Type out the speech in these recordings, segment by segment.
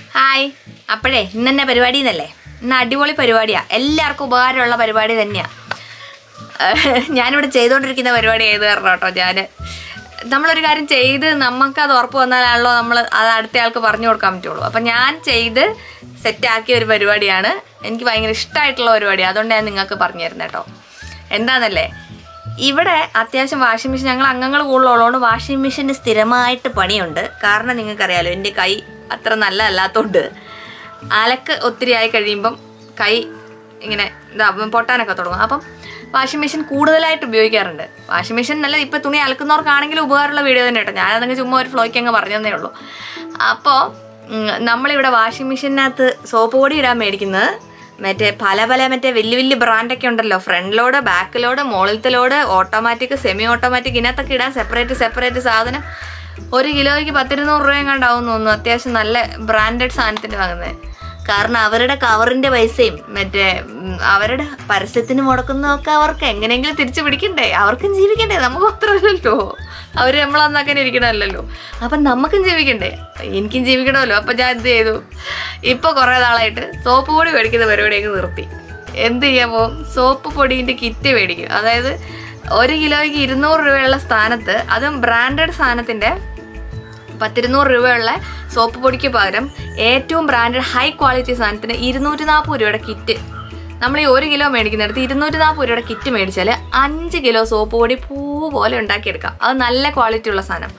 hi അപ്പോഴേ ഇന്നെന്നെ പരിപാടി എന്നല്ലേ ഇന്ന് അടിപൊളി പരിപാടിയാ എല്ലാവർക്കും ഉപകാരമുള്ള പരിപാടി തന്നെയാ ഞാനിവിടെ ചെയ്തുകൊണ്ടിരിക്കുന്ന പരിപാടി ഏത് കാരണം കേട്ടോ ഞാൻ നമ്മളൊരു കാര്യം ചെയ്ത് നമുക്കത് ഉറപ്പ് വന്നാലാണല്ലോ നമ്മൾ അത് അടുത്ത ആൾക്ക് പറഞ്ഞു കൊടുക്കാൻ പറ്റുള്ളൂ അപ്പം ഞാൻ ചെയ്ത് സെറ്റാക്കിയ ഒരു പരിപാടിയാണ് എനിക്ക് ഭയങ്കര ഇഷ്ടമായിട്ടുള്ള പരിപാടിയാണ് അതുകൊണ്ട് ഞാൻ നിങ്ങൾക്ക് പറഞ്ഞു തരുന്നത് കേട്ടോ എന്താണെന്നല്ലേ ഇവിടെ അത്യാവശ്യം വാഷിംഗ് മെഷീൻ ഞങ്ങൾ അംഗങ്ങൾ കൂടുതലുള്ളതുകൊണ്ട് വാഷിംഗ് മെഷീന് സ്ഥിരമായിട്ട് പണിയുണ്ട് കാരണം നിങ്ങൾക്കറിയാലോ എൻ്റെ കൈ അത്ര നല്ലതല്ലാത്തതുകൊണ്ട് അലക്ക് ഒത്തിരി ആയി കഴിയുമ്പം കൈ ഇങ്ങനെ ഇതാ പൊട്ടാനൊക്കെ തുടങ്ങും അപ്പം വാഷിംഗ് മെഷീൻ കൂടുതലായിട്ട് ഉപയോഗിക്കാറുണ്ട് വാഷിംഗ് മെഷീൻ നല്ല ഇപ്പോൾ തുണി അലക്കുന്നവർക്കാണെങ്കിലും ഉപകാരമുള്ള വീഡിയോ തന്നെ കേട്ടോ ഞാനതങ്ങ് ചുമ്മാ ഒരു ഫ്ലോയ്ക്ക് അങ്ങ് പറഞ്ഞതേ ഉള്ളൂ അപ്പോൾ നമ്മളിവിടെ വാഷിംഗ് മെഷീനകത്ത് സോപ്പ് പൊടി ഇടാൻ മേടിക്കുന്നത് മറ്റേ പല പല മറ്റേ വലിയ വലിയ ബ്രാൻഡൊക്കെ ഉണ്ടല്ലോ ഫ്രണ്ട് ലോഡ് ബാക്ക് ലോഡ് മുകളിലത്തെ ലോഡ് ഓട്ടോമാറ്റിക് സെമി ഓട്ടോമാറ്റിക് ഇതിനകത്തൊക്കെ ഇടാൻ സെപ്പറേറ്റ് സെപ്പറേറ്റ് സാധനം ഒരു കിലോയ്ക്ക് പത്തിരുന്നൂറ് രൂപയും കണ്ടാവും തോന്നുന്നു അത്യാവശ്യം നല്ല ബ്രാൻഡഡ് സാധനത്തിന് വാങ്ങുന്നത് കാരണം അവരുടെ കവറിന്റെ പൈസയും മറ്റേ ഉം, അവരുടെ പരസ്യത്തിന് മുടക്കുന്നതൊക്കെ അവർക്ക് എങ്ങനെയെങ്കിലും തിരിച്ചു പിടിക്കണ്ടേ അവർക്കും ജീവിക്കണ്ടേ നമുക്ക് മാത്രമല്ലല്ലോ അവർ നമ്മളന്നങ്ങനെ ഇരിക്കണമല്ലല്ലോ അപ്പം നമുക്കും ജീവിക്കണ്ടേ എനിക്കും ജീവിക്കണമല്ലോ അപ്പം ഞാൻ എന്ത് ചെയ്തു ഇപ്പോൾ കുറേ നാളായിട്ട് സോപ്പ് പൊടി മേടിക്കുന്ന പരിപാടിയൊക്കെ നിർത്തി എന്ത് ചെയ്യാമോ സോപ്പ് പൊടീൻ്റെ കിറ്റ് മേടിക്കും അതായത് ഒരു കിലോയ്ക്ക് ഇരുന്നൂറ് രൂപയുള്ള സ്ഥാനത്ത് അതും ബ്രാൻഡഡ് സാധനത്തിൻ്റെ പത്തിരുന്നൂറ് രൂപയുള്ള സോപ്പ് പൊടിക്ക് പകരം ഏറ്റവും ബ്രാൻഡഡ് ഹൈ ക്വാളിറ്റി സാധനത്തിന് ഇരുന്നൂറ്റി നാൽപ്പത് രൂപയുടെ കിറ്റ് നമ്മൾ ഈ ഒരു കിലോ മേടിക്കുന്നിടത്ത് ഇരുന്നൂറ്റി നാൽപ്പത് രൂപയുടെ കിറ്റ് മേടിച്ചാൽ അഞ്ച് കിലോ സോപ്പ് പൊടി പൂ പോലെ ഉണ്ടാക്കിയെടുക്കാം അത് നല്ല ക്വാളിറ്റി ഉള്ള സാധനം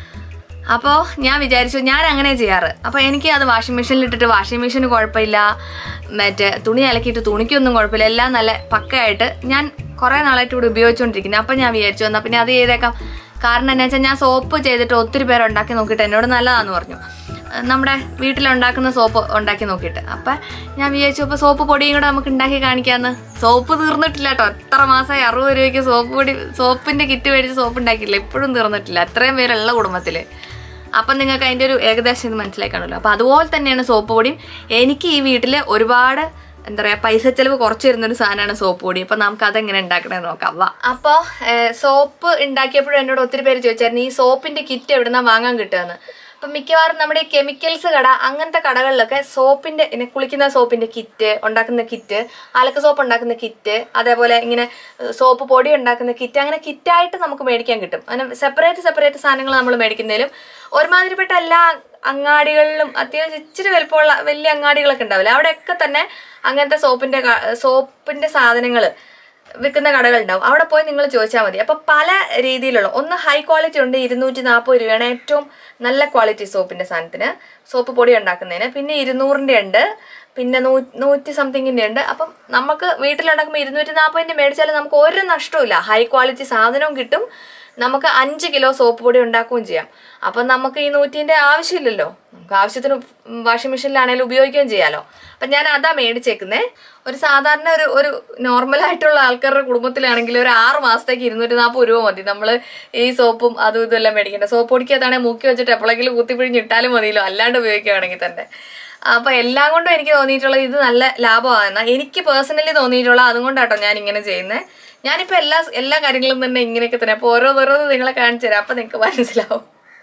അപ്പോൾ ഞാൻ വിചാരിച്ചു ഞാൻ അങ്ങനെ ചെയ്യാറ് അപ്പോൾ എനിക്ക് അത് വാഷിംഗ് മെഷീനിൽ ഇട്ടിട്ട് വാഷിംഗ് മെഷീന് കുഴപ്പമില്ല മറ്റേ തുണി അലക്കിയിട്ട് തുണിക്കൊന്നും കുഴപ്പമില്ല എല്ലാം നല്ല പക്കയായിട്ട് ഞാൻ കുറേ നാളായിട്ട് ഇവിടെ ഉപയോഗിച്ചുകൊണ്ടിരിക്കുന്നത് അപ്പം ഞാൻ വിചാരിച്ചു എന്നാൽ പിന്നെ അത് ചെയ്തേക്കാം കാരണം എന്നാ വെച്ചാൽ ഞാൻ സോപ്പ് ചെയ്തിട്ട് ഒത്തിരി പേര് ഉണ്ടാക്കി നോക്കിയിട്ട് എന്നോട് നല്ലതാന്ന് പറഞ്ഞു ഏഹ് നമ്മുടെ വീട്ടിലുണ്ടാക്കുന്ന സോപ്പ് ഉണ്ടാക്കി നോക്കിയിട്ട് അപ്പം ഞാൻ വിചാരിച്ചു അപ്പോൾ സോപ്പ് പൊടിയും കൂടെ നമുക്ക് ഉണ്ടാക്കി കാണിക്കാമെന്ന് സോപ്പ് തീർന്നിട്ടില്ല കേട്ടോ എത്ര മാസമായി അറുപത് രൂപയ്ക്ക് സോപ്പ് പൊടി സോപ്പിൻ്റെ കിറ്റ് മേടിച്ച് സോപ്പ് ഉണ്ടാക്കിയില്ല ഇപ്പോഴും തീർന്നിട്ടില്ല അത്രയും പേരുള്ള കുടുംബത്തിൽ അപ്പം നിങ്ങൾക്ക് അതിൻ്റെ ഒരു ഏകദേശം ഇത് മനസ്സിലായി കാണുമല്ലോ അപ്പോൾ അതുപോലെ തന്നെയാണ് സോപ്പ് പൊടിയും എനിക്ക് ഈ വീട്ടിൽ ഒരുപാട് എന്താ പറയുക പൈസ ചെലവ് കുറച്ച് വരുന്നൊരു സാധനമാണ് സോപ്പ് പൊടി അപ്പം നമുക്ക് അതെങ്ങനെ ഉണ്ടാക്കണമെന്ന് നോക്കാം വാ അപ്പോൾ സോപ്പ് ഉണ്ടാക്കിയപ്പോഴും എന്നോട് ഒത്തിരി പേര് ചോദിച്ചായിരുന്നു ഈ സോപ്പിൻ്റെ കിറ്റ് എവിടുന്നാ വാങ്ങാൻ കിട്ടുകയെന്ന് അപ്പം മിക്കവാറും നമ്മുടെ ഈ കെമിക്കൽസ് കട അങ്ങനത്തെ കടകളിലൊക്കെ സോപ്പിന്റെ ഇങ്ങനെ കുളിക്കുന്ന സോപ്പിന്റെ കിറ്റ് ഉണ്ടാക്കുന്ന കിറ്റ് അലക്ക് സോപ്പ് ഉണ്ടാക്കുന്ന കിറ്റ് അതേപോലെ ഇങ്ങനെ ഏഹ്, സോപ്പ് പൊടി ഉണ്ടാക്കുന്ന കിറ്റ് അങ്ങനെ കിറ്റായിട്ട് നമുക്ക് മേടിക്കാൻ കിട്ടും അങ്ങനെ സെപ്പറേറ്റ് സെപ്പറേറ്റ് സാധനങ്ങൾ നമ്മൾ മേടിക്കുന്നതിലും ഒരുമാതിരിപ്പെട്ട എല്ലാ അങ്ങാടികളിലും അത്യാവശ്യം ഇച്ചിരി വലുപ്പമുള്ള വലിയ അങ്ങാടികളൊക്കെ ഉണ്ടാവില്ല അവിടെയൊക്കെ തന്നെ അങ്ങനത്തെ സോപ്പിന്റെ ക- സോപ്പിന്റെ സാധനങ്ങൾ വിൽക്കുന്ന കടകളുണ്ടാവും അവിടെ പോയി നിങ്ങൾ ചോദിച്ചാൽ മതി അപ്പോൾ പല രീതിയിലുള്ള ഒന്ന് ഹൈ ക്വാളിറ്റി ഉണ്ട് ഇരുന്നൂറ്റി നാൽപ്പത് രൂപയാണ് ഏറ്റവും നല്ല ക്വാളിറ്റി സോപ്പിന്റെ സാധനത്തിന് സോപ്പ് പൊടി ഉണ്ടാക്കുന്നതിന് പിന്നെ ഇരുന്നൂറിൻ്റെ ഉണ്ട് പിന്നെ നൂ നൂറ്റി സംതിങ്ങിൻ്റെ ഉണ്ട് അപ്പം നമുക്ക് വീട്ടിലുണ്ടാക്കുമ്പോൾ ഇരുന്നൂറ്റി നാൽപ്പതിൻ്റെ മേടിച്ചാൽ നമുക്ക് ഒരു നഷ്ടവും ഹൈ ക്വാളിറ്റി സാധനവും കിട്ടും നമുക്ക് അഞ്ച് കിലോ സോപ്പ് പൊടി ഉണ്ടാക്കുകയും ചെയ്യാം അപ്പം നമുക്ക് ഈ നൂറ്റിൻ്റെ ആവശ്യമില്ലല്ലോ നമുക്ക് ആവശ്യത്തിന് വാഷിംഗ് മെഷീനിലാണെങ്കിലും ഉപയോഗിക്കുകയും ചെയ്യാമല്ലോ അപ്പം ഞാൻ അതാ മേടിച്ചേക്കുന്നേ ഒരു സാധാരണ ഒരു ഒരു നോർമൽ ആയിട്ടുള്ള ആൾക്കാരുടെ കുടുംബത്തിലാണെങ്കിൽ ഒരു ആറ് മാസത്തേക്ക് ഇരുന്നൂറ്റി നാൽപ്പത് രൂപ മതി നമ്മൾ ഈ സോപ്പും അതും ഇതും എല്ലാം മേടിക്കേണ്ടത് സോപ്പ് പൊടിക്കകത്താണെങ്കിൽ മുക്കി വെച്ചിട്ട് എപ്പോഴെങ്കിലും കുത്തിപ്പിഴിഞ്ഞ് ഇട്ടാലും മതിയല്ലോ അല്ലാണ്ട് ഉപയോഗിക്കുകയാണെങ്കിൽ തന്നെ അപ്പൊ എല്ലാം കൊണ്ടും എനിക്ക് തോന്നിയിട്ടുള്ളത് ഇത് നല്ല ലാഭമാണ് എനിക്ക് പേഴ്സണലി തോന്നിയിട്ടുള്ള അതുകൊണ്ടാട്ടോ ഞാൻ ഇങ്ങനെ ചെയ്യുന്നത് ഞാനിപ്പോൾ എല്ലാ എല്ലാ കാര്യങ്ങളും തന്നെ ഇങ്ങനെയൊക്കെ തന്നെ അപ്പോൾ ഓരോന്നോരോന്ന് നിങ്ങളെ കാണിച്ചു തരാം അപ്പം നിങ്ങൾക്ക് മനസ്സിലാവും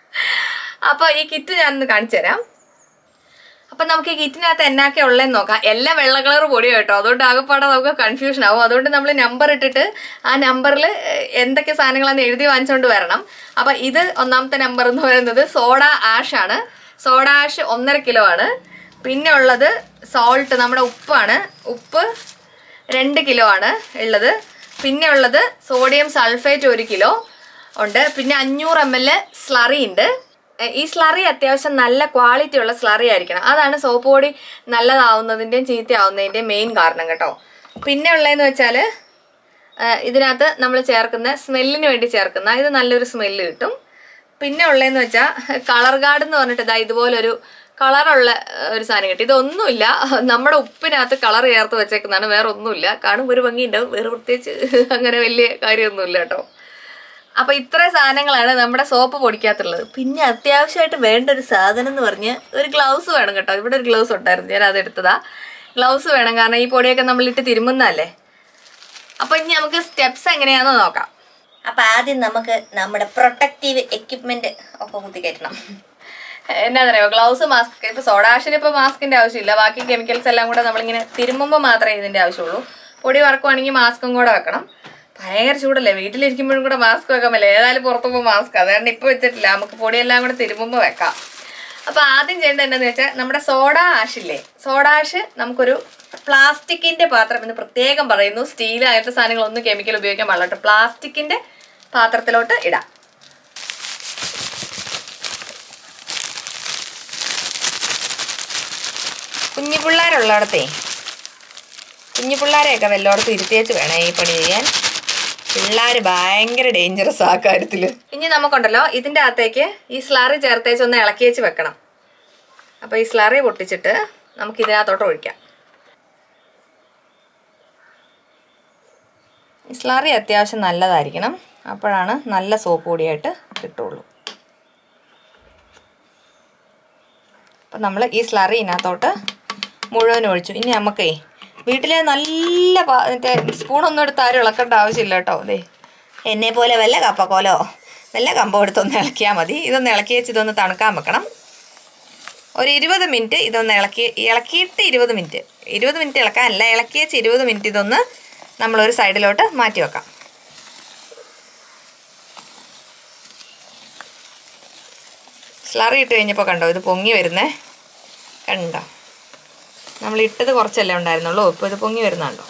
അപ്പോൾ ഈ കിറ്റ് ഞാനൊന്ന് കാണിച്ചു തരാം അപ്പം നമുക്ക് ഈ കിറ്റിനകത്ത് എന്നൊക്കെ ഉള്ളതെന്ന് നോക്കാം എല്ലാം വെള്ള കളർ പൊടിയോ കേട്ടോ അതുകൊണ്ട് ആകെപ്പാടെ നമുക്ക് കൺഫ്യൂഷൻ ആവും അതുകൊണ്ട് നമ്മൾ നമ്പർ ഇട്ടിട്ട് ആ നമ്പറിൽ എന്തൊക്കെ സാധനങ്ങളാന്ന് എഴുതി വാങ്ങിച്ചുകൊണ്ട് വരണം അപ്പം ഇത് ഒന്നാമത്തെ നമ്പർ എന്ന് പറയുന്നത് സോഡ ആഷ് ആണ് സോഡ ആഷ് ഒന്നര കിലോ ആണ് പിന്നെ ഉള്ളത് സോൾട്ട് നമ്മുടെ ഉപ്പാണ് ഉപ്പ് രണ്ട് കിലോ ആണ് ഉള്ളത് പിന്നെ ഉള്ളത് സോഡിയം സൾഫേറ്റ് ഒരു കിലോ ഉണ്ട് പിന്നെ അഞ്ഞൂറ് എം എൽ സ്ലറി ഉണ്ട് എ, ഈ സ്ലറി അത്യാവശ്യം നല്ല ക്വാളിറ്റി ഉള്ള സ്ലറി ആയിരിക്കണം അതാണ് സോപ്പ് പൊടി നല്ലതാവുന്നതിൻ്റെയും ചീത്തയാവുന്നതിൻ്റെയും മെയിൻ കാരണം കേട്ടോ പിന്നെ ഉള്ളതെന്ന് വെച്ചാൽ ഇതിനകത്ത് നമ്മൾ ചേർക്കുന്ന സ്മെല്ലിന് വേണ്ടി ചേർക്കുന്ന ഇത് നല്ലൊരു സ്മെല്ല് കിട്ടും പിന്നെ ഉള്ളതെന്ന് വെച്ചാൽ കളർ ഗാർഡ് എന്ന് പറഞ്ഞിട്ട് ഇതാ ഇതുപോലൊരു കളറുള്ള ഏഹ്, ഒരു സാധനം കിട്ടി ഇതൊന്നുമില്ല നമ്മുടെ ഉപ്പിനകത്ത് കളർ ചേർത്ത് വെച്ചേക്കുന്നതാണ് വേറെ ഒന്നുമില്ല കാണുമ്പോൾ ഒരു ഭംഗി ഉണ്ടാവും വേറെ പ്രത്യേകിച്ച് അങ്ങനെ വലിയ കാര്യമൊന്നുമില്ല കേട്ടോ അപ്പൊ ഇത്ര സാധനങ്ങളാണ് നമ്മുടെ സോപ്പ് പൊടിക്കാത്തുള്ളത് പിന്നെ അത്യാവശ്യമായിട്ട് വേണ്ട ഒരു സാധനം എന്ന് പറഞ്ഞ് ഒരു ഗ്ലൗസ് വേണം കേട്ടോ ഇവിടെ ഒരു ഗ്ലൗസ് ഉണ്ടായിരുന്നു ഞാൻ അത് എടുത്തതാ ഗ്ലൗസ് വേണം കാരണം ഈ പൊടിയൊക്കെ നമ്മളിട്ട് തിരുമുന്നല്ലേ അപ്പൊ ഇനി നമുക്ക് സ്റ്റെപ്സ് എങ്ങനെയാണെന്ന് നോക്കാം അപ്പൊ ആദ്യം നമുക്ക് നമ്മുടെ പ്രൊട്ടക്റ്റീവ് എക്യുപ്മെന്റ് ഒക്കെ കുത്തിക്കയറ്റണം എന്നാന്നറിയോ ഗ്ലൗസ് മാസ്ക് ഇപ്പൊ സോഡാഷിന് ഇപ്പൊ മാസ്കിന്റെ ആവശ്യമില്ല ബാക്കി കെമിക്കൽസ് എല്ലാം കൂടെ നമ്മളിങ്ങനെ തിരുമ്പുമ്പോൾ മാത്രമേ ഇതിന്റെ ആവശ്യമുള്ളൂ പൊടി വറക്കുവാണെങ്കിൽ മാസ്കും കൂടെ വെക്കണം ഭയങ്കര ചൂടല്ലേ വീട്ടിലിരിക്കുമ്പോഴും കൂടെ മാസ്ക് വെക്കാൻ പറ്റില്ല ഏതായാലും പുറത്തു പോകുമ്പോൾ മാസ്ക് അതുകൊണ്ട് ഇപ്പൊ വെച്ചിട്ടില്ല നമുക്ക് പൊടിയെല്ലാം കൂടെ തിരുമ്പുമ്പോൾ വെക്കാം അപ്പൊ ആദ്യം ചെയ്യേണ്ടത് എന്താന്ന് വെച്ചാൽ നമ്മുടെ സോഡ ആഷ് ഇല്ലേ സോഡ ആഷ് നമുക്കൊരു പ്ലാസ്റ്റിക്കിന്റെ പാത്രം എന്ന് പ്രത്യേകം പറയുന്നു സ്റ്റീൽ അങ്ങനത്തെ സാധനങ്ങളൊന്നും കെമിക്കൽ ഉപയോഗിക്കാൻ പാടില്ല പ്ലാസ്റ്റിക്കിന്റെ പാത്രത്തിലോട്ട് ഇടാം കുഞ്ഞു പിള്ളേരുള്ളിടത്തേ കുഞ്ഞു പിള്ളേരെയൊക്കെ വല്ലോടത്തും ഇരുത്തിയേച്ച് വേണേ ഈ പണി ചെയ്യാൻ പിള്ളേർ ഭയങ്കര ഡേഞ്ചറസ് ആ കാര്യത്തിൽ ഇനി നമുക്കുണ്ടല്ലോ ഇതിൻ്റെ അകത്തേക്ക് ഈ സ്ലറി ചേർത്തേച്ച് ഒന്ന് ഇളക്കിയേച്ച് വെക്കണം അപ്പോൾ ഈ സ്ലറി പൊട്ടിച്ചിട്ട് നമുക്ക് ഇതിനകത്തോട്ട് ഒഴിക്കാം ഈ സ്ലറി അത്യാവശ്യം നല്ലതായിരിക്കണം അപ്പോഴാണ് നല്ല സോപ്പ് പൊടിയായിട്ട് കിട്ടുള്ളൂ അപ്പം നമ്മൾ ഈ സ്ലറി ഇതിനകത്തോട്ട് മുഴുവൻ ഒഴിച്ചു ഇനി നമുക്കേ വീട്ടിലെ നല്ല പാ- മറ്റേ സ്പൂണൊന്നും എടുത്ത് ആരും ഇളക്കേണ്ട ആവശ്യമില്ല കേട്ടോ അതെ എന്നെ പോലെ വല്ല കപ്പക്കോലോ വല്ല കമ്പോ എടുത്തൊന്ന് ഇളക്കിയാൽ മതി ഇതൊന്ന് ഇളക്കി വെച്ച് ഇതൊന്ന് തണുക്കാൻ വെക്കണം ഒരു ഇരുപത് മിനിറ്റ് ഇതൊന്ന് ഇളക്കി ഇളക്കിയിട്ട് ഇരുപത് മിനിറ്റ് ഇരുപത് മിനിറ്റ് ഇളക്കാനല്ല ഇളക്കി വെച്ച് ഇരുപത് മിനിറ്റ് ഇതൊന്ന് നമ്മളൊരു സൈഡിലോട്ട് മാറ്റി വെക്കാം സ്ലറി ഇട്ട് കഴിഞ്ഞപ്പോൾ കണ്ടോ ഇത് പൊങ്ങി വരുന്നേ കണ്ടോ നമ്മൾ ഇട്ടത് കുറച്ചല്ലേ ഉണ്ടായിരുന്നുള്ളൂ ഇപ്പോൾ ഇത് പൊങ്ങി വരുന്നുണ്ടോ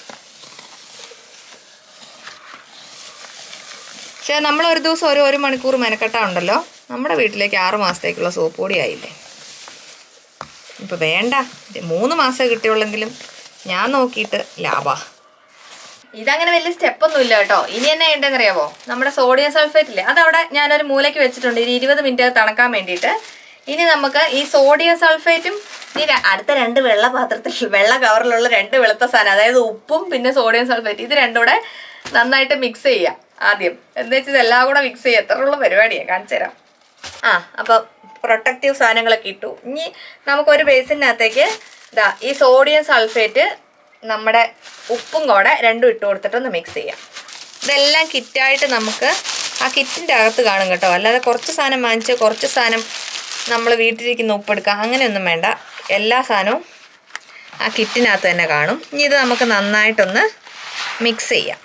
പക്ഷേ നമ്മൾ ഒരു ദിവസം ഒരു ഒരു മണിക്കൂർ മെനക്കെട്ടാ ഉണ്ടല്ലോ നമ്മുടെ വീട്ടിലേക്ക് ആറ് മാസത്തേക്കുള്ള സോപ്പ് പൊടി ആയില്ലേ ഇപ്പം വേണ്ട ഇത് മൂന്ന് മാസം കിട്ടിയുള്ളെങ്കിലും ഞാൻ നോക്കിയിട്ട് ലാഭാ ഇതങ്ങനെ വലിയ സ്റ്റെപ്പൊന്നും ഇല്ല കേട്ടോ ഇനി എന്നാ ചെയ്യേണ്ടതെന്ന് അറിയാവോ നമ്മുടെ സോഡിയം സൾഫേറ്റ് ഇല്ലേ അതവിടെ ഞാനൊരു മൂലയ്ക്ക് വെച്ചിട്ടുണ്ട് ഇനി ഇരുപത് മിനിറ്റ് അത് തണക്കാൻ വേണ്ടിയിട്ട് ഇനി നമുക്ക് ഈ സോഡിയം സൾഫേറ്റും ഈ ര- അടുത്ത രണ്ട് വെള്ള പാത്രത്തിൽ വെള്ള കവറിലുള്ള രണ്ട് വെളുത്ത സാധനം അതായത് ഉപ്പും പിന്നെ സോഡിയം സൾഫേറ്റ് ഇത് രണ്ടും കൂടെ നന്നായിട്ട് മിക്സ് ചെയ്യാം ആദ്യം എന്താ വെച്ചാൽ ഇതെല്ലാം കൂടെ മിക്സ് ചെയ്യുക എത്രയുള്ള പരിപാടിയാണ് കാണിച്ചു തരാം ആ അപ്പോൾ പ്രൊട്ടക്റ്റീവ് സാധനങ്ങളൊക്കെ ഇട്ടു ഇനി നമുക്കൊരു ബേസിനകത്തേക്ക് ഇതാ ഈ സോഡിയം സൾഫേറ്റ് നമ്മുടെ ഉപ്പും കൂടെ രണ്ടും ഇട്ട് കൊടുത്തിട്ടൊന്ന് മിക്സ് ചെയ്യാം ഇതെല്ലാം കിറ്റായിട്ട് നമുക്ക് ആ കിറ്റിൻ്റെ അകത്ത് കാണും കേട്ടോ അല്ലാതെ കുറച്ച് സാധനം വാങ്ങിച്ച് കുറച്ച് സാധനം നമ്മൾ വീട്ടിലിരിക്കുന്ന ഉപ്പെടുക്കുക അങ്ങനെയൊന്നും വേണ്ട എല്ലാ സാധനവും ആ കിറ്റിനകത്ത് തന്നെ കാണും ഇനി ഇത് നമുക്ക് നന്നായിട്ടൊന്ന് മിക്സ് ചെയ്യാം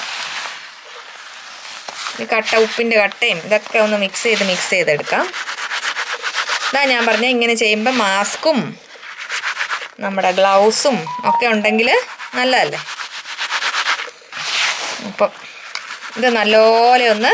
ഈ കട്ട ഉപ്പിൻ്റെ കട്ടയും ഇതൊക്കെ ഒന്ന് മിക്സ് ചെയ്ത് മിക്സ് ചെയ്തെടുക്കാം ഇതാ ഞാൻ പറഞ്ഞ ഇങ്ങനെ ചെയ്യുമ്പോൾ മാസ്കും നമ്മുടെ ഗ്ലൗസും ഒക്കെ ഉണ്ടെങ്കിൽ നല്ലതല്ലേ അപ്പം ഇത് നല്ലപോലെ ഒന്ന്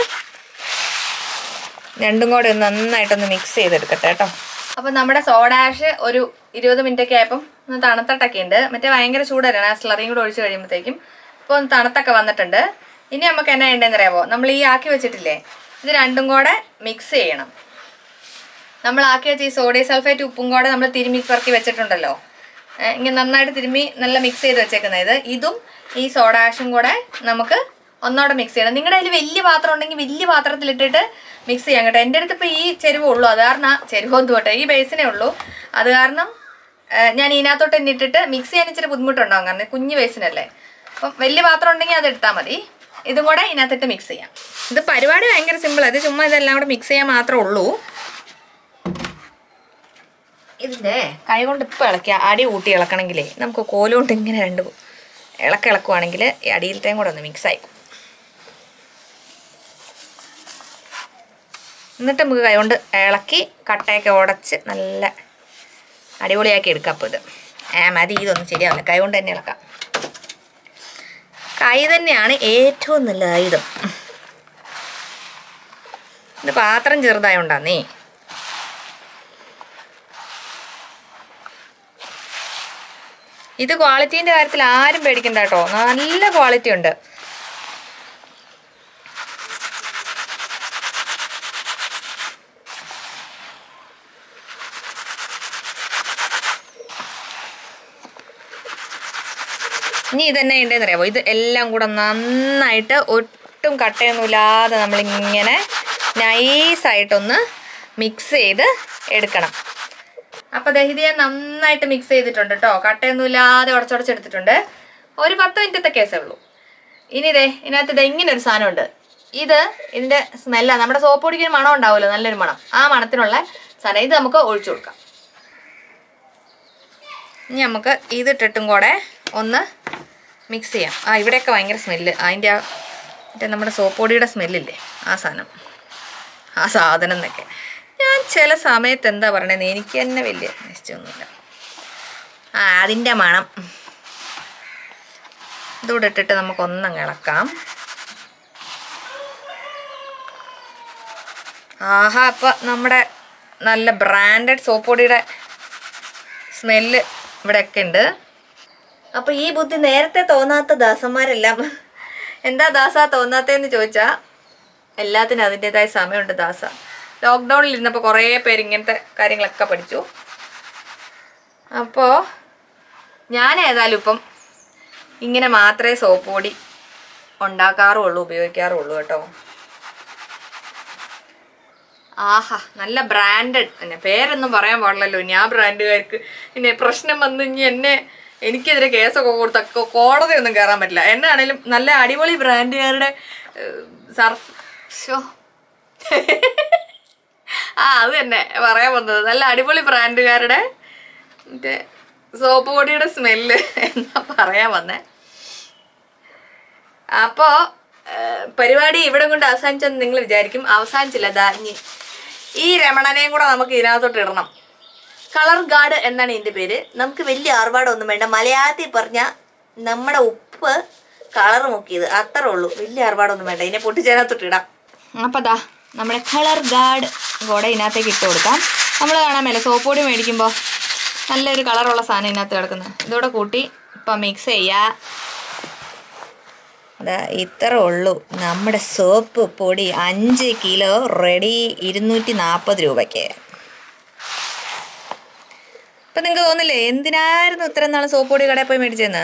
രണ്ടും കൂടെ ഒന്ന് നന്നായിട്ടൊന്ന് മിക്സ് ചെയ്തെടുക്കട്ടെ കേട്ടോ അപ്പം നമ്മുടെ സോഡാഷ് ഒരു ഇരുപത് മിനിറ്റ് ഒക്കെ ആയപ്പം ഒന്ന് തണുത്തട്ടൊക്കെ ഉണ്ട് മറ്റേ ഭയങ്കര ചൂടല്ലാണ് ആ സ്ലറിയും കൂടെ ഒഴിച്ച് കഴിയുമ്പോഴത്തേക്കും ഇപ്പോൾ ഒന്ന് തണുത്തൊക്കെ വന്നിട്ടുണ്ട് ഇനി നമുക്ക് എന്നാ ചെയ്യേണ്ടതെന്ന് അറിയാമോ നമ്മൾ ഈ ആക്കി വെച്ചിട്ടില്ലേ ഇത് രണ്ടും കൂടെ മിക്സ് ചെയ്യണം നമ്മൾ ആക്കി വെച്ച ഈ സോഡിയം സൾഫേറ്റ് ഉപ്പും കൂടെ നമ്മൾ തിരുമ്മി പെറുക്കി വെച്ചിട്ടുണ്ടല്ലോ ഏഹ് ഇങ്ങനെ നന്നായിട്ട് തിരുമ്മി നല്ല മിക്സ് ചെയ്ത് വെച്ചേക്കുന്നത് ഇത് ഇതും ഈ സോഡാഷും കൂടെ നമുക്ക് ഒന്നോടെ മിക്സ് ചെയ്യണം നിങ്ങളുടെ കയ്യിൽ വലിയ പാത്രം ഉണ്ടെങ്കിൽ വലിയ പാത്രത്തിലിട്ടിട്ട് മിക്സ് ചെയ്യാൻ കേട്ടോ എൻ്റെ അടുത്ത് ഇപ്പോൾ ഈ ചെരുവേ ഉള്ളൂ അത് കാരണം ചെരുവൊന്നും പോട്ടെ ഈ ബേസിനേ ഉള്ളൂ അത് കാരണം ഏഹ് ഞാൻ ഇതിനകത്തോട്ട് തന്നെ ഇട്ടിട്ട് മിക്സ് ചെയ്യാൻ ഇച്ചിരി ബുദ്ധിമുട്ടുണ്ടാവും കാരണം കുഞ്ഞ് ബേസിനല്ലേ അപ്പം വലിയ പാത്രം ഉണ്ടെങ്കിൽ അത് എടുത്താൽ മതി ഇതും കൂടെ ഇതിനകത്തിട്ട് മിക്സ് ചെയ്യാം ഇത് പരിപാടി ഭയങ്കര സിമ്പിൾ അത് ചുമ്മാ ഇതെല്ലാം കൂടെ മിക്സ് ചെയ്യാൻ മാത്രമേ ഉള്ളൂ ഇതിൻ്റെ കൈ കൊണ്ട് ഇപ്പം ഇളക്കി അടി കൂട്ടി ഇളക്കണമെങ്കിലേ നമുക്ക് കോലുകൊണ്ട് ഇങ്ങനെ രണ്ട് ഇളക്കി ഇളക്കുവാണെങ്കിൽ ഈ അടിയിലത്തെയും കൂടെ ഒന്ന് മിക്സ് ആയി എന്നിട്ട് നമുക്ക് കൈ കൊണ്ട് ഇളക്കി കട്ടയൊക്കെ ഉടച്ച് നല്ല അടിപൊളിയാക്കി എടുക്കാം അപ്പോൾ ഇത് ഏ മതി ഇതൊന്നും ശരിയാവില്ല കൈ കൊണ്ട് തന്നെ ഇളക്കാം കൈ തന്നെയാണ് ഏറ്റവും നല്ല ആയുധം ഇത് പാത്രം ചെറുതായോണ്ടാന്നേ ഇത് ക്വാളിറ്റീൻ്റെ കാര്യത്തിൽ ആരും പേടിക്കണ്ട കേട്ടോ നല്ല ക്വാളിറ്റി ഉണ്ട് ഇനി ഇതെന്നെ ഉണ്ടെന്ന് അറിയാമോ ഇത് എല്ലാം കൂടെ നന്നായിട്ട് ഒട്ടും കട്ടയൊന്നുമില്ലാതെ നമ്മളിങ്ങനെ നൈസായിട്ടൊന്ന് മിക്സ് ചെയ്ത് എടുക്കണം അപ്പോൾ ദഹിത് ഞാൻ നന്നായിട്ട് മിക്സ് ചെയ്തിട്ടുണ്ട് കേട്ടോ കട്ടയൊന്നുമില്ലാതെ ഉടച്ചുടച്ചെടുത്തിട്ടുണ്ട് ഒരു പത്ത് മിനിറ്റത്തെ കേസേ ഉള്ളൂ ഇനി ഇതേ ഇതിനകത്ത് ഇത് ഇങ്ങനെ ഒരു സാധനമുണ്ട് ഇത് ഇതിൻ്റെ സ്മെല്ലാണ് നമ്മുടെ സോപ്പ് പൊടിക്ക് ഒരു മണം ഉണ്ടാവുമല്ലോ നല്ലൊരു മണം ആ മണത്തിനുള്ള സാധനം ഇത് നമുക്ക് ഒഴിച്ചു കൊടുക്കാം ഇനി നമുക്ക് ഇതിട്ടിട്ടും കൂടെ ഒന്ന് മിക്സ് ചെയ്യാം ആ ഇവിടെയൊക്കെ ഭയങ്കര സ്മെല്ല് അതിൻ്റെ ആ മറ്റേ നമ്മുടെ സോപ്പ് പൊടിയുടെ സ്മെല്ലില്ലേ ആ സാധനം ആ സാധനം എന്നൊക്കെ ഞാൻ ചില സമയത്ത് എന്താ പറയണത് എനിക്ക് തന്നെ വലിയ നിശ്ചയമൊന്നുമില്ല ആ അതിൻ്റെ മണം ഇതൂടെ ഇട്ടിട്ട് നമുക്കൊന്നങ്ങ് ഇളക്കാം ആഹാ അപ്പം നമ്മുടെ നല്ല ബ്രാൻഡഡ് സോപ്പ് പൊടിയുടെ സ്മെല്ല് ഇവിടെയൊക്കെ ഉണ്ട് അപ്പോൾ ഈ ബുദ്ധി നേരത്തെ തോന്നാത്ത ദാസന്മാരെല്ലാം എന്താ ദാസ തോന്നാത്തതെന്ന് ചോദിച്ചാൽ എല്ലാത്തിനും അതിൻ്റെതായ സമയമുണ്ട് ദാസ ലോക്ക്ഡൗണിൽ ഇരുന്നപ്പോൾ കുറേ പേര് ഇങ്ങനത്തെ കാര്യങ്ങളൊക്കെ പഠിച്ചു അപ്പോൾ ഞാൻ ഏതായാലും ഇപ്പം ഇങ്ങനെ മാത്രമേ സോപ്പ് പൊടി ഉണ്ടാക്കാറുള്ളൂ ഉപയോഗിക്കാറുള്ളൂ കേട്ടോ ആഹാ നല്ല ബ്രാൻഡഡ് തന്നെ പേരൊന്നും പറയാൻ പാടില്ലല്ലോ ഞാൻ ബ്രാൻഡുകാർക്ക് പിന്നെ പ്രശ്നം വന്നു ഇനി എന്നെ എനിക്കെതിരെ കേസൊക്കെ കൊടുത്ത കോടതിയൊന്നും കയറാൻ പറ്റില്ല എന്നാണേലും നല്ല അടിപൊളി ബ്രാൻഡുകാരുടെ സർഫ് ഷോ ആ അത് തന്നെ പറയാൻ വന്നത് നല്ല അടിപൊളി ബ്രാൻഡുകാരുടെ മറ്റേ സോപ്പ് പൊടിയുടെ സ്മെല്ല് എന്നാ പറയാൻ വന്നേ അപ്പോ ഏഹ്, പരിപാടി ഇവിടെ കൊണ്ട് അവസാനിച്ചെന്ന് നിങ്ങൾ വിചാരിക്കും അവസാനിച്ചില്ല ദാ ഇനി ഈ രമണനെയും കൂടെ നമുക്ക് ഇതിനകത്തോട്ട് ഇടണം കളർ ഗാർഡ് എന്നാണ് ഇതിന്റെ പേര് നമുക്ക് വലിയ ആർഭാടമൊന്നും വേണ്ട മലയാളത്തിൽ പറഞ്ഞ നമ്മുടെ ഉപ്പ് കളർ മുക്കിയത് അത്രേ ഉള്ളൂ വലിയ ആർഭാടമൊന്നും വേണ്ട ഇതിനെ പൊട്ടിച്ചതിനകത്തോട്ട് ഇടാം അപ്പോൾ ദാ നമ്മുടെ കളർ ഗാർഡ് കൂടെ ഇതിനകത്തേക്ക് ഇട്ട് കൊടുക്കാം നമ്മൾ കാണാൻ മേലെ സോപ്പ് പൊടി മേടിക്കുമ്പോൾ നല്ലൊരു കളറുള്ള സാധനം ഇതിനകത്ത് കിടക്കുന്നത് ഇതോടെ കൂട്ടി ഇപ്പം മിക്സ് ചെയ്യുക ദാ ഇത്ര ഉള്ളൂ നമ്മുടെ സോപ്പ് പൊടി അഞ്ച് കിലോ റെഡി ഇരുന്നൂറ്റി നാൽപ്പത് രൂപയ്ക്ക് ഇപ്പം നിങ്ങൾക്ക് തോന്നില്ലേ എന്തിനായിരുന്നു ഇത്രയും നാൾ സോപ്പ് പൊടി കടയിൽ പോയി മേടിച്ചെന്ന്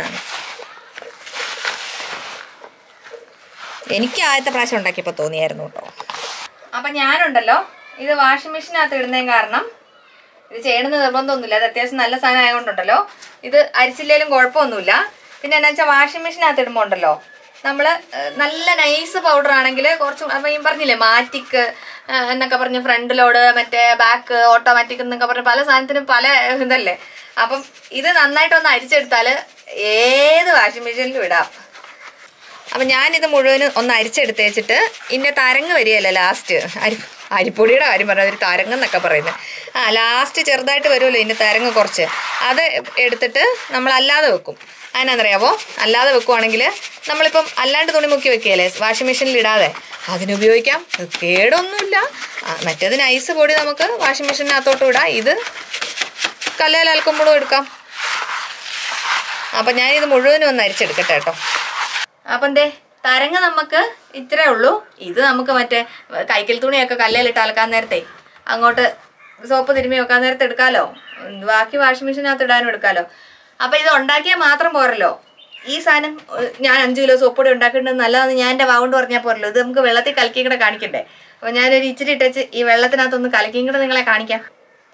എനിക്ക് ആദ്യത്തെ പ്രാവശ്യം ഉണ്ടാക്കിയപ്പോൾ തോന്നിയായിരുന്നു കേട്ടോ അപ്പം ഞാനുണ്ടല്ലോ ഇത് വാഷിംഗ് മെഷീനകത്ത് ഇടുന്നതിന് കാരണം ഇത് ചെയ്യണമെന്ന് നിർബന്ധമൊന്നുമില്ല അത് അത്യാവശ്യം നല്ല സാധനം ആയതുകൊണ്ടുണ്ടല്ലോ ഇത് അരിച്ചില്ലേലും കുഴപ്പമൊന്നുമില്ല പിന്നെ എന്നാ വെച്ചാൽ വാഷിംഗ് മെഷീനകത്ത് ഇടുമ്പോൾ ഉണ്ടല്ലോ നമ്മൾ നല്ല നൈസ് പൗഡർ ആണെങ്കിൽ കുറച്ചും അപ്പം ഈ പറഞ്ഞില്ലേ മാറ്റിക് എന്നൊക്കെ പറഞ്ഞ് ഫ്രണ്ട് ലോഡ് മറ്റേ ബാക്ക് ഓട്ടോമാറ്റിക് എന്നൊക്കെ പറഞ്ഞ് പല സാധനത്തിനും പല ഇതല്ലേ അപ്പം ഇത് നന്നായിട്ടൊന്ന് അരിച്ചെടുത്താൽ ഏത് വാഷിംഗ് മെഷീനിലും ഇടാം അപ്പം ഞാനിത് മുഴുവനും ഒന്ന് അരിച്ചെടുത്ത് വെച്ചിട്ട് ഇതിൻ്റെ തരങ്ങ് വരികയല്ല ലാസ്റ്റ് അരി അരിപ്പൊടിയുടെ കാര്യം പറഞ്ഞത് ഒരു തരങ്ങ് എന്നൊക്കെ പറയുന്നത് ആ ലാസ്റ്റ് ചെറുതായിട്ട് വരുമല്ലോ ഇതിൻ്റെ തരങ്ങ് കുറച്ച് അത് എടുത്തിട്ട് നമ്മൾ അല്ലാതെ വെക്കും അതിനെന്നറിയാവോ അല്ലാതെ വെക്കുവാണെങ്കിൽ നമ്മളിപ്പം അല്ലാണ്ട് തുണി മുക്കി വെക്കുകയല്ലേ വാഷിംഗ് മെഷീനിൽ ഇടാതെ അതിനുപയോഗിക്കാം ഇത് കേടൊന്നുമില്ല ആ, മറ്റേതിന് ഐസ് പൊടി നമുക്ക് വാഷിംഗ് മെഷീനകത്തോട്ട് ഇടാം ഇത് കല്ലേൽ അലക്കുമ്പോഴും എടുക്കാം അപ്പം ഞാനിത് മുഴുവനും ഒന്ന് അരിച്ചെടുക്കട്ടെ കേട്ടോ അപ്പം എന്തേ തരങ്ങ നമുക്ക് ഇത്രേ ഉള്ളൂ ഇത് നമുക്ക് മറ്റേ കൈക്കൽ തുണിയൊക്കെ കല്ലേലിട്ട് അലക്കാൻ നേരത്തെ അങ്ങോട്ട് സോപ്പ് തിരുമ്മി വെക്കാൻ നേരത്തെ എടുക്കാലോ ഉം, ബാക്കി വാഷിംഗ് മെഷീനകത്ത് ഇടാനും എടുക്കാലോ അപ്പം ഇത് ഉണ്ടാക്കിയാൽ മാത്രം പോരല്ലോ ഈ സാധനം ഏഹ്, ഞാൻ അഞ്ച് കിലോ സോപ്പ് പൊടി ഉണ്ടാക്കിയിട്ടുണ്ട് നല്ലതെന്ന് ഞാൻ എൻ്റെ വാവുകൊണ്ട് പറഞ്ഞാൽ പോരല്ലോ ഇത് നമുക്ക് വെള്ളത്തിൽ കലക്കിയും കൂടെ കാണിക്കണ്ടേ അപ്പം ഞാനൊരു ഇച്ചിരി ഇട്ടച്ച് ഈ വെള്ളത്തിനകത്തൊന്ന് കലക്കിയും കൂടെ നിങ്ങളെ കാണിക്കാം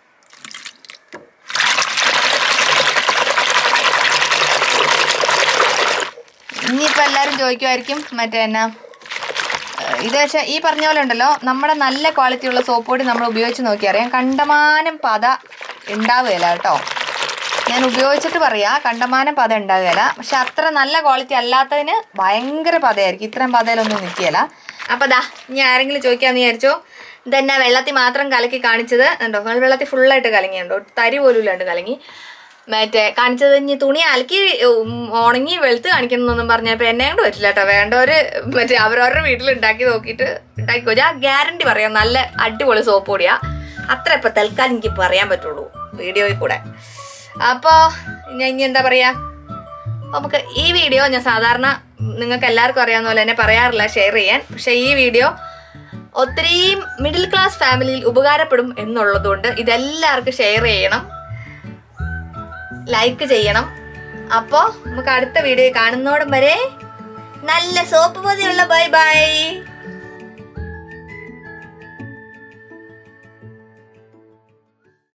ഇനിയിപ്പോൾ എല്ലാവരും ചോദിക്കുമായിരിക്കും മറ്റേ എന്നാ ഏഹ് ഇത് പക്ഷേ ഈ പറഞ്ഞ പോലെ ഉണ്ടല്ലോ നമ്മുടെ നല്ല ക്വാളിറ്റിയുള്ള സോപ്പ് പൊടി നമ്മൾ ഉപയോഗിച്ച് നോക്കി അറിയാം കണ്ടമാനം പത ഉണ്ടാവുകയില്ല കേട്ടോ ഞാൻ ഉപയോഗിച്ചിട്ട് പറയാ കണ്ടമാനം പത ഉണ്ടാവുകയില്ല പക്ഷെ അത്ര നല്ല ക്വാളിറ്റി അല്ലാത്തതിന് ഭയങ്കര പതയായിരിക്കും ഇത്രയും പതയിലൊന്നും നിൽക്കുകയില്ല അപ്പോൾ ദാ ഇനി ആരെങ്കിലും ചോദിക്കാമെന്ന് വിചാരിച്ചോ ഇതെന്നാ വെള്ളത്തിൽ മാത്രം കലക്കി കാണിച്ചത് ഉണ്ടോ വെള്ളത്തിൽ ഫുള്ളായിട്ട് കലങ്ങിയുണ്ടോ തരി പോലും ഇല്ലാണ്ട് കലങ്ങി മറ്റേ കാണിച്ചത് ഇനി തുണി അലക്കി ഉം, ഉണങ്ങി വെളുത്ത് കാണിക്കണമെന്നൊന്നും പറഞ്ഞപ്പോൾ എന്നെ കൊണ്ട് പറ്റില്ല കേട്ടോ വേണ്ടവർ മറ്റേ അവരവരുടെ വീട്ടിൽ ഉണ്ടാക്കി നോക്കിയിട്ട് ഉണ്ടാക്കിക്കോ ഞാൻ ഗ്യാരണ്ടി പറയാം നല്ല അടിപൊളി സോപ്പ് പൊടിയാ അത്ര ഇപ്പം തൽക്കാലം എനിക്ക് പറയാൻ പറ്റുള്ളൂ വീഡിയോയിൽ കൂടെ അപ്പോൾ ഞാൻ ഇനി എന്താ പറയുക നമുക്ക് ഈ വീഡിയോ ഞാൻ സാധാരണ നിങ്ങൾക്ക് എല്ലാവർക്കും അറിയാവുന്ന പോലെ തന്നെ പറയാറില്ല ഷെയർ ചെയ്യാൻ പക്ഷേ ഈ വീഡിയോ ഒത്തിരിയും മിഡിൽ ക്ലാസ് ഫാമിലിയിൽ ഉപകാരപ്പെടും എന്നുള്ളതുകൊണ്ട് ഇതെല്ലാവർക്കും ഷെയർ ചെയ്യണം ലൈക്ക് ചെയ്യണം അപ്പോൾ നമുക്ക് അടുത്ത വീഡിയോ കാണുന്നോടം വരെ നല്ല സോപ്പ് പൊതിയുള്ള ബൈ ബൈ